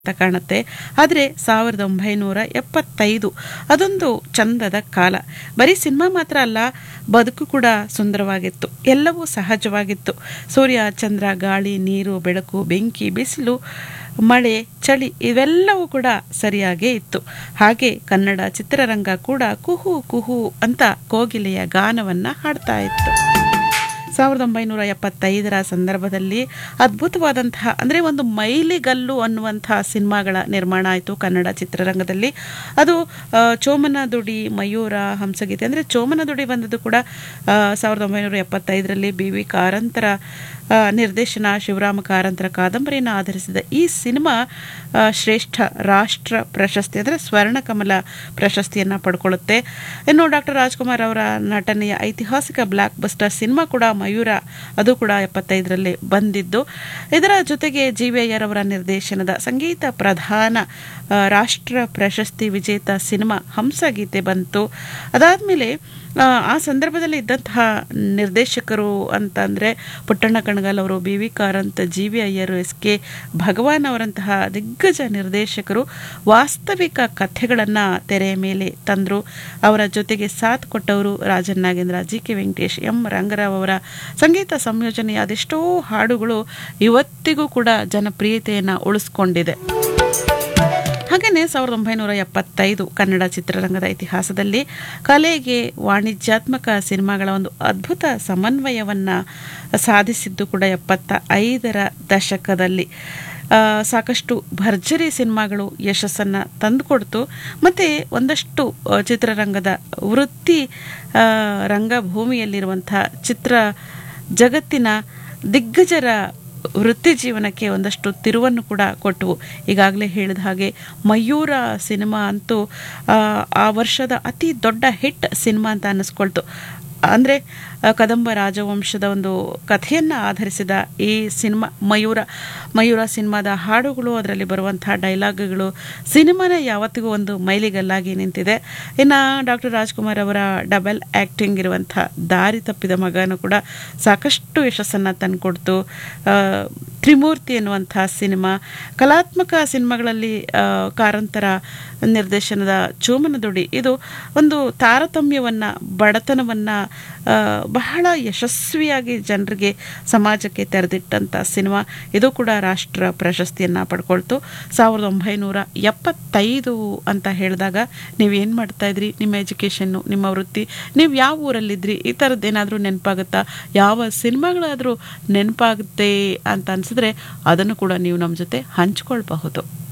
ಅಂತ ಕಾಣುತ್ತೆ ಆದರೆ ಸಾವಿರದ ಒಂಬೈನೂರ ಎಪ್ಪತ್ತೈದು ಅದೊಂದು ಚಂದದ ಕಾಲ ಬರೀ ಸಿನಿಮಾ ಮಾತ್ರ ಅಲ್ಲ ಬದುಕು ಕೂಡ ಸುಂದರವಾಗಿತ್ತು ಎಲ್ಲವೂ ಸಹಜವಾಗಿತ್ತು ಸೂರ್ಯ ಚಂದ್ರ ಗಾಳಿ ನೀರು ಬೆಳಕು ಬೆಂಕಿ ಬಿಸಿಲು ಮಳೆ ಚಳಿ ಇವೆಲ್ಲವೂ ಕೂಡ ಸರಿಯಾಗೇ ಇತ್ತು ಹಾಗೆ ಕನ್ನಡ ಚಿತ್ರರಂಗ ಕೂಡ ಕುಹು ಕುಹು ಅಂತ ಕೋಗಿಲೆಯ ಗಾನವನ್ನ ಹಾಡ್ತಾ ಇತ್ತು ಸಾವಿರದ ಒಂಬೈನೂರ ಎಪ್ಪತ್ತೈದರ ಸಂದರ್ಭದಲ್ಲಿ ಅದ್ಭುತವಾದಂತಹ ಅಂದರೆ ಒಂದು ಮೈಲಿಗಲ್ಲು ಅನ್ನುವಂತಹ ಸಿನಿಮಾಗಳ ನಿರ್ಮಾಣ ಆಯಿತು ಕನ್ನಡ ಚಿತ್ರರಂಗದಲ್ಲಿ ಅದು ಆ, ಚೋಮನ ದುಡಿ ಮಯೂರ ಹಂಸಗೀತೆ ಅಂದರೆ ಚೋಮನ ದುಡಿ ಬಂದದ್ದು ಕೂಡ ಆ, ಸಾವಿರದ ಒಂಬೈನೂರ ಎಪ್ಪತ್ತೈದರಲ್ಲಿ ಬಿ ವಿ ಕಾರಂತರ ಆ, ನಿರ್ದೇಶನ ಶಿವರಾಮ ಕಾರಂತರ ಕಾದಂಬರಿಯನ್ನು ಆಧರಿಸಿದ ಈ ಸಿನಿಮಾ ಆ, ಶ್ರೇಷ್ಠ ರಾಷ್ಟ್ರ ಪ್ರಶಸ್ತಿ ಅಂದರೆ ಸ್ವರ್ಣಕಮಲ ಪ್ರಶಸ್ತಿಯನ್ನು ಪಡ್ಕೊಳ್ಳುತ್ತೆ ಇನ್ನು ಡಾಕ್ಟರ್ ರಾಜ್ಕುಮಾರ್ ಅವರ ನಟನೆಯ ಐತಿಹಾಸಿಕ ಬ್ಲಾಕ್ ಬಸ್ಟರ್ ಸಿನಿಮಾ ಕೂಡ ಮಯೂರ ಅದು ಕೂಡ ಎಪ್ಪತ್ತೈದರಲ್ಲಿ ಬಂದಿದ್ದು ಇದರ ಜೊತೆಗೆ ಜಿ ವಿ ಅಯ್ಯರ್ ಅವರ ನಿರ್ದೇಶನದ ಸಂಗೀತ ಪ್ರಧಾನ ಆ, ರಾಷ್ಟ್ರ ಪ್ರಶಸ್ತಿ ವಿಜೇತ ಸಿನಿಮಾ ಹಂಸಗೀತೆ ಬಂತು ಅದಾದಮೇಲೆ ಆ ಸಂದರ್ಭದಲ್ಲಿ ಇದ್ದಂತಹ ನಿರ್ದೇಶಕರು ಅಂತಂದರೆ ಪುಟ್ಟಣ್ಣ ಕಣಗಾಲ್ ಅವರು B V Karanth G V Iyer S K Bhagavan ಅವರಂತಹ ದಿಗ್ಗಜ ನಿರ್ದೇಶಕರು ವಾಸ್ತವಿಕ ಕಥೆಗಳನ್ನು ತೆರೆಯ ಮೇಲೆ ತಂದರು ಅವರ ಜೊತೆಗೆ ಸಾಥ್ ಕೊಟ್ಟವರು Rajan Nagendra G K Venkatesh M Ranga Rao ಅವರ ಸಂಗೀತ ಸಂಯೋಜನೆಯ ಅದೆಷ್ಟೋ ಹಾಡುಗಳು ಇವತ್ತಿಗೂ ಕೂಡ ಜನಪ್ರಿಯತೆಯನ್ನು ಉಳಿಸ್ಕೊಂಡಿದೆ ಹಾಗೆಯೇ ಸಾವಿರದ ಒಂಬೈನೂರ ಎಪ್ಪತ್ತೈದು ಕನ್ನಡ ಚಿತ್ರರಂಗದ ಇತಿಹಾಸದಲ್ಲಿ ಕಲೆಗೆ ವಾಣಿಜ್ಯಾತ್ಮಕ ಸಿನಿಮಾಗಳ ಒಂದು ಅದ್ಭುತ ಸಮನ್ವಯವನ್ನು ಸಾಧಿಸಿದ್ದು ಕೂಡ ಎಪ್ಪತ್ತ ಐದರ ದಶಕದಲ್ಲಿ ಆ, ಸಾಕಷ್ಟು ಭರ್ಜರಿ ಸಿನಿಮಾಗಳು ಯಶಸ್ಸನ್ನು ತಂದುಕೊಡ್ತು ಮತ್ತು ಒಂದಷ್ಟು ಆ, ಚಿತ್ರರಂಗದ ವೃತ್ತಿ ಆ, ರಂಗಭೂಮಿಯಲ್ಲಿರುವಂಥ ಚಿತ್ರ ಜಗತ್ತಿನ ದಿಗ್ಗಜರ ವೃತ್ತಿ ಜೀವನಕ್ಕೆ ಒಂದಷ್ಟು ತಿರುವನ್ನು ಕೂಡ ಕೊಟ್ಟವು ಈಗಾಗಲೇ ಹೇಳಿದ ಹಾಗೆ ಮಯೂರ ಸಿನಿಮಾ ಅಂತೂ ಆ, ಆ ವರ್ಷದ ಅತಿ ದೊಡ್ಡ ಹಿಟ್ ಸಿನಿಮಾ ಅಂತ ಅನ್ನಿಸ್ಕೊಳ್ತು ಅಂದರೆ ಕದಂಬ ರಾಜವಂಶದ ಒಂದು ಕಥೆಯನ್ನು ಆಧರಿಸಿದ ಈ ಸಿನಿಮಾ ಮಯೂರ ಮಯೂರ ಸಿನಿಮಾದ ಹಾಡುಗಳು ಅದರಲ್ಲಿ ಬರುವಂತಹ ಡೈಲಾಗ್ಗಳು ಸಿನಿಮಾನ ಯಾವತ್ತಿಗೂ ಒಂದು ಮೈಲಿಗಲ್ಲಾಗಿ ನಿಂತಿದೆ ಇನ್ನು ಡಾಕ್ಟರ್ ರಾಜ್ಕುಮಾರ್ ಅವರ ಡಬಲ್ ಆ್ಯಕ್ಟಿಂಗ್ ಇರುವಂಥ ದಾರಿ ತಪ್ಪಿದ ಮಗನೂ ಕೂಡ ಸಾಕಷ್ಟು ಯಶಸ್ಸನ್ನು ತಂದುಕೊಡ್ತು ಆ, ತ್ರಿಮೂರ್ತಿ ಎನ್ನುವಂಥ ಸಿನಿಮಾ ಕಲಾತ್ಮಕ ಸಿನಿಮಾಗಳಲ್ಲಿ ಆ, ಕಾರಂತರ ನಿರ್ದೇಶನದ ಚೋಮನ ದುಡಿ ಇದು ಒಂದು ತಾರತಮ್ಯವನ್ನು ಬಡತನವನ್ನು ಆ, ಬಹಳ ಯಶಸ್ವಿಯಾಗಿ ಜನರಿಗೆ ಸಮಾಜಕ್ಕೆ ತೆರೆದಿಟ್ಟಂಥ ಸಿನಿಮಾ ಇದು ಕೂಡ ರಾಷ್ಟ್ರ ಪ್ರಶಸ್ತಿಯನ್ನು ಪಡ್ಕೊಳ್ತು ಸಾವಿರದ ಒಂಬೈನೂರ ಎಪ್ಪತ್ತೈದು ಅಂತ ಹೇಳಿದಾಗ ನೀವೇನು ಮಾಡ್ತಾ ಇದ್ರಿ ನಿಮ್ಮ ಎಜುಕೇಷನ್ನು ನಿಮ್ಮ ವೃತ್ತಿ ನೀವು ಯಾವ ಊರಲ್ಲಿದ್ರಿ ಈ ಥರದ್ದು ಏನಾದರೂ ನೆನಪಾಗುತ್ತಾ ಯಾವ ಸಿನಿಮಾಗಳಾದರೂ ನೆನಪಾಗುತ್ತೆ ಅಂತ ಅನಿಸಿದ್ರೆ ಅದನ್ನು ಕೂಡ ನೀವು ನಮ್ಮ ಜೊತೆ ಹಂಚ್ಕೊಳ್ಬಹುದು